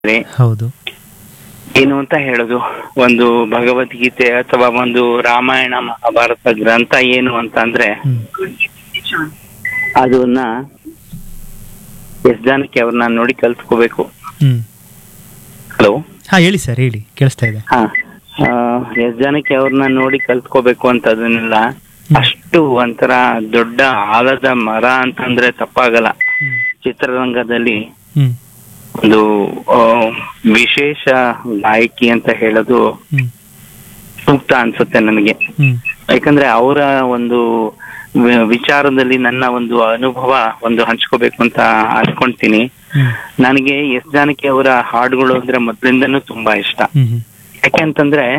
ಅಂದ್ರೆ ಹೌದು ಏನು ಅಂತ ಹೇಳೋದು ಒಂದು ಭಗವದ್ಗೀತೆ ಅಥವಾ ಒಂದು ರಾಮಾಯಣ ಮಹಾಭಾರತ ಗ್ರಂಥ ಏನು ಅಂತ ಅಂದ್ರೆ ಹ್ಮ್ ಅದನ್ನ ಎಷ್ಟ್ ಜನಕ್ಕೆ ಅವ್ರನ್ನ ನೋಡಿ ಕಲ್ತ್ಕೋಬೇಕು ಹ್ಮ್ ಹಲೋ ಹಾ ಹೇಳಿ ಸರ್ ಹೇಳಿ ಕೇಳಿಸ್ತಾ ಇದೆ ಹಾ ಎಷ್ಟ್ ಜನಕ್ಕೆ ಅವ್ರನ್ನ ನೋಡಿ ಕಲ್ತ್ಕೋಬೇಕು ಅಂತ ಅದನ್ನೆಲ್ಲ ಅಷ್ಟು ಒಂಥರ ದೊಡ್ಡ ಆಲದ ಮರ ಅಂತಂದ್ರೆ ತಪ್ಪಾಗಲ್ಲ ಹ್ಮ್ ಚಿತ್ರರಂಗದಲ್ಲಿ ಹ್ಮ್ ಒಂದು ಆ, ವಿಶೇಷ ಗಾಯಕಿ ಅಂತ ಹೇಳೋದು ಹ್ಮ್ ಸೂಕ್ತ ಅನ್ಸುತ್ತೆ ನನಗೆ ಹ್ಮ್ ಯಾಕಂದ್ರೆ ಅವರ ಒಂದು ವಿ- ವಿಚಾರದಲ್ಲಿ ನನ್ನ ಒಂದು ಅನುಭವ ಒಂದು ಹಂಚ್ಕೋಬೇಕು ಅಂತ ಅನ್ಕೊಂತೀನಿ ಹ್ಮ್ ನನಗೆ ಎಸ್ ಜಾನಕಿ ಅವರ ಹಾಡುಗಳು ಅಂದ್ರೆ ಮೊದ್ಲಿಂದನೂ ತುಂಬಾ ಇಷ್ಟ ಹ್ಮ್ ಹ್ಮ್ ಯಾಕೆಂತಂದ್ರೆ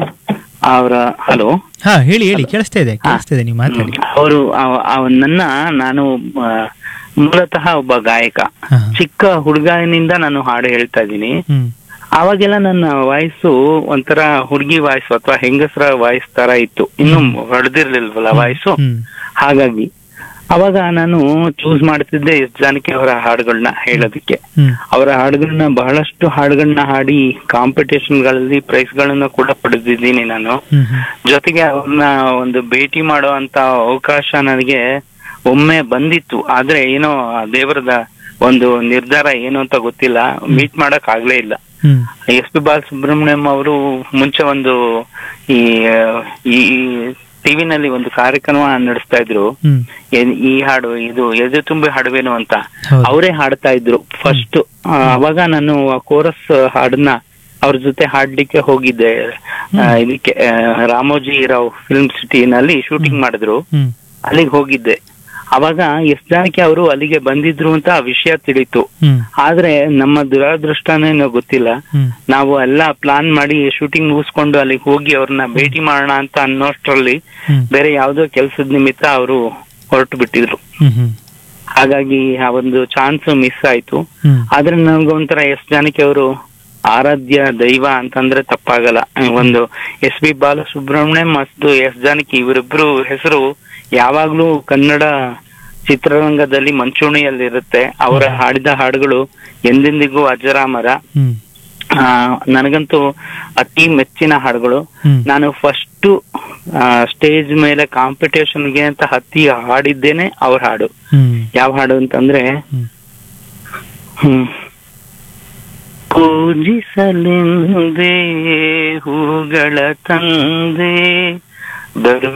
ಅವರ ಹಲೋ ಹಾ ಹೇಳಿ ಹೇಳಿ ಕೇಳಿಸ್ತಾ ಇದೆ ಕೇಳಿಸ್ತಾ ಇದೆ ನೀವು ಮಾತಾಡಿ ಅವರು ನನ್ನ ನಾನು ಆ, ಮೂಲತಃ ಒಬ್ಬ ಗಾಯಕ ಹಾ ಚಿಕ್ಕ ಹುಡುಗನಿಂದ ನಾನು ಹಾಡು ಹೇಳ್ತಾ ಇದ್ದೀನಿ ಹ್ಮ್ ಅವಾಗೆಲ್ಲ ನನ್ನ ವಾಯ್ಸು ಒಂಥರ ಹುಡುಗಿ ವಾಯ್ಸ್ ಅಥವಾ ಹೆಂಗಸರ ವಾಯ್ಸ್ ತರ ಇತ್ತು ಇನ್ನು ಹೊಡೆದಿರ್ಲಿಲ್ವಲ್ಲ ವಾಯ್ಸು ಹ್ಮ್ ಹಾಗಾಗಿ ಅವಾಗ ನಾನು ಚೂಸ್ ಮಾಡ್ತಿದ್ದೆ ಎಸ್ ಜಾನಕಿ ಅವರ ಹಾಡುಗಳನ್ನ ಹೇಳೋದಕ್ಕೆ ಹ್ಮ್ ಅವರ ಹಾಡುಗಳನ್ನ ಬಹಳಷ್ಟು ಹಾಡುಗಳನ್ನ ಹಾಡಿ ಕಾಂಪಿಟೇಷನ್ ಗಳಲ್ಲಿ ಪ್ರೈಸ್ ಗಳನ್ನ ಕೂಡ ಪಡೆದಿದ್ದೀನಿ ನಾನು ಹ್ಮ್ ಹ್ಮ್ ಜೊತೆಗೆ ಅವ್ರನ್ನ ಒಂದು ಭೇಟಿ ಮಾಡೋ ಅಂತ ಅವಕಾಶ ನನಗೆ ಒಮ್ಮೆ ಬಂದಿತ್ತು ಆದ್ರೆ ಏನೋ ಆ ದೇವರದ ಒಂದು ನಿರ್ಧಾರ ಏನು ಅಂತ ಗೊತ್ತಿಲ್ಲ ಮೀಟ್ ಮಾಡಕ್ ಆಗ್ಲೇ ಇಲ್ಲ ಹ್ಮ್ ಎಸ್ ಪಿ ಬಾಲಸುಬ್ರಹ್ಮಣ್ಯಂ ಅವರು ಮುಂಚೆ ಒಂದು ಈ ಆ, ಈ ಟಿವಿನಲ್ಲಿ ಒಂದು ಕಾರ್ಯಕ್ರಮ ನಡೆಸ್ತಾ ಇದ್ರು ಹ್ಮ್ ಏನ್- ಈ ಹಾಡು ಇದು ಎದೆ ತುಂಬಿ ಹಾಡುವೇನು ಅಂತ ಹೌದು. ಅವರೇ ಹಾಡ್ತಾ ಇದ್ರು ಫಸ್ಟ್ ಅವಾಗ ನಾನು ಕೋರಸ್ ಹಾಡನ್ನ ಅವ್ರ ಜೊತೆ ಹಾಡ್ಲಿಕ್ಕೆ ಹೋಗಿದ್ದೆ ಆ, ಇದಕ್ಕೆ ಆ, ರಾಮೋಜಿ ರಾವ್ ಫಿಲ್ಮ್ ಸಿಟಿನಲ್ಲಿ ಶೂಟಿಂಗ್ ಮಾಡಿದ್ರು ಹ್ಮ್ ಅಲ್ಲಿಗೆ ಹೋಗಿದ್ದೆ ಅವಾಗ ಎಸ್ ಜಾನಕಿ ಅವರು ಅಲ್ಲಿಗೆ ಬಂದಿದ್ರು ಅಂತ ಆ ವಿಷಯ ತಿಳಿತು ಹ್ಮ್ ಆದ್ರೆ ನಮ್ಮ ದುರಾದೃಷ್ಟನೇನೋ ಗೊತ್ತಿಲ್ಲ ಹ್ಮ್ ನಾವು ಎಲ್ಲ ಪ್ಲಾನ್ ಮಾಡಿ ಶೂಟಿಂಗ್ ಮುಗಿಸ್ಕೊಂಡು ಅಲ್ಲಿಗೆ ಹೋಗಿ ಅವ್ರನ್ನ ಭೇಟಿ ಮಾಡೋಣ ಅಂತ ಅನ್ನೋಷ್ಟ್ರಲ್ಲಿ ಹ್ಮ್ ಬೇರೆ ಯಾವ್ದೋ ಕೆಲ್ಸದ ನಿಮಿತ್ತ ಅವರು ಹೊರಟು ಬಿಟ್ಟಿದ್ರು ಹ್ಮ್ ಹ್ಮ್ ಹಾಗಾಗಿ ಆ ಒಂದು ಚಾನ್ಸ್ ಮಿಸ್ ಆಯ್ತು ಹ್ಮ್ ಆದ್ರೆ ನನಗೊಂಥರ ಎಸ್ ಜಾನಕಿ ಅವರು ಆರಾಧ್ಯ ದೈವ ಅಂತಂದ್ರೆ ತಪ್ಪಾಗಲ್ಲ ಒಂದು ಎಸ್ ಪಿ ಬಾಲಸುಬ್ರಹ್ಮಣ್ಯಂ ಮತ್ತು ಎಸ್ ಜಾನಕಿ ಇವರಿಬ್ರು ಹೆಸರು ಯಾವಾಗ್ಲೂ ಕನ್ನಡ ಚಿತ್ರರಂಗದಲ್ಲಿ ಮಂಚೂಣಿಯಲ್ಲಿರುತ್ತೆ ಅವರ ಹಾಡಿದ ಹಾಡುಗಳು ಎಂದೆಂದಿಗೂ ಅಜರಾಮರ ಹ್ಮ್ ಆ, ನನಗಂತೂ ಅತಿ ಮೆಚ್ಚಿನ ಹಾಡುಗಳು ಹ್ಮ್ ನಾನು ಫಸ್ಟ್ ಸ್ಟೇಜ್ ಮೇಲೆ ಕಾಂಪಿಟೇಷನ್ಗೆ ಅಂತ ಹತ್ತಿ ಹಾಡಿದ್ದೇನೆ ಅವ್ರ ಹಾಡು ಹ್ಮ್ ಯಾವ ಹಾಡು ಅಂತಂದ್ರೆ ಹ್ಮ್ ಹ್ಮ್ ಪೂಜಿಸಲೆಂದೇ ಹೂಗಳ ತಂದೆ ಬರು